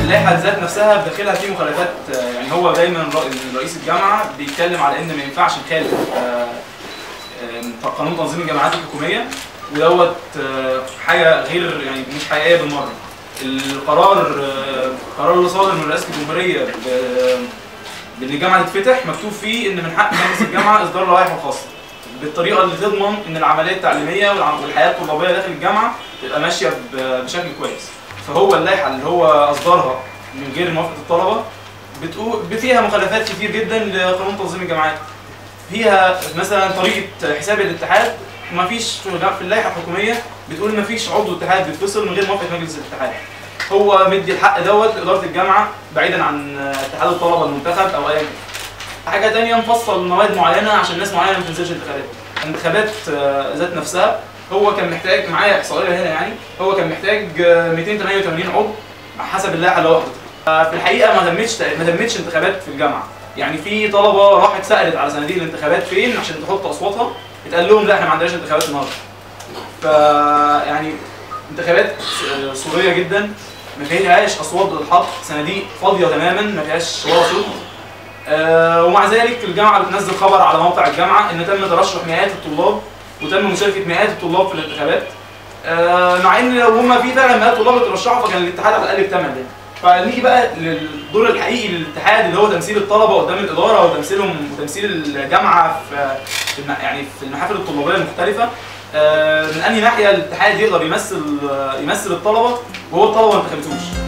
اللائحه ذات نفسها بداخلها في مخالفات آه، يعني هو دايما رئ- رئيس الجامعه بيتكلم على ان ما ينفعش نخالف آه، آه، قانون تنظيم الجامعات الحكوميه ودوت آه، حاجه غير يعني مش حقيقيه بالمره القرار آه، القرار اللي صادر من رئاسه الجمهوريه ب- بان الجامعه تتفتح مكتوب فيه ان من حق مجلس الجامعه اصدار لوائح خاصه بالطريقه اللي تضمن ان العمليه التعليميه والع- والحياه الطلابيه داخل الجامعه تبقى ماشيه ب- بشكل كويس فهو اللائحه اللي هو اصدرها من غير موافقه الطلبه بتقول فيها مخالفات كتير جدا لقانون تنظيم الجامعات فيها مثلا طريقه حساب الاتحاد ما فيش في اللائحه الحكوميه بتقول ما فيش عضو اتحاد بيتفصل من غير موافقه مجلس الاتحاد هو مدي الحق دوت لاداره الجامعه بعيدا عن اتحاد الطلبه المنتخب او اي كان. حاجه تانية مفصل مواد معينه عشان ناس معينه ما تنزلش انتخابات انتخابات آه، ذات نفسها هو كان محتاج معايا احصائيه هنا يعني هو كان محتاج آه، 288 عضو حسب اللائحه اللي هو حاططها آه، في الحقيقه ما تمتش ما تمتش انتخابات في الجامعه يعني في طلبه راحت سالت على صناديق الانتخابات فين عشان تحط اصواتها اتقال لهم لا احنا ما عندناش انتخابات النهارده ف يعني انتخابات آه، صوريه جدا ما فيهاش اصوات بتتحط صناديق فاضيه تماما ما فيهاش ولا صوت آه، ومع ذلك الجامعه بتنزل خبر على موقع الجامعه ان تم ترشح مئات الطلاب وتم مشاركه مئات الطلاب في الانتخابات آه، مع ان لو هم في فعلا مئات طلاب اترشحوا فكان الاتحاد على الاقل بثمن ده فنيجي بقى للدور الحقيقي للاتحاد اللي هو تمثيل الطلبه قدام الاداره وتمثيلهم وتمثيل الجامعه في في الم- يعني في المحافل الطلابيه المختلفه آه، من انهي ناحيه الاتحاد يقدر يمثل يمثل الطلبه وهو الطلبه ما انتخبتوش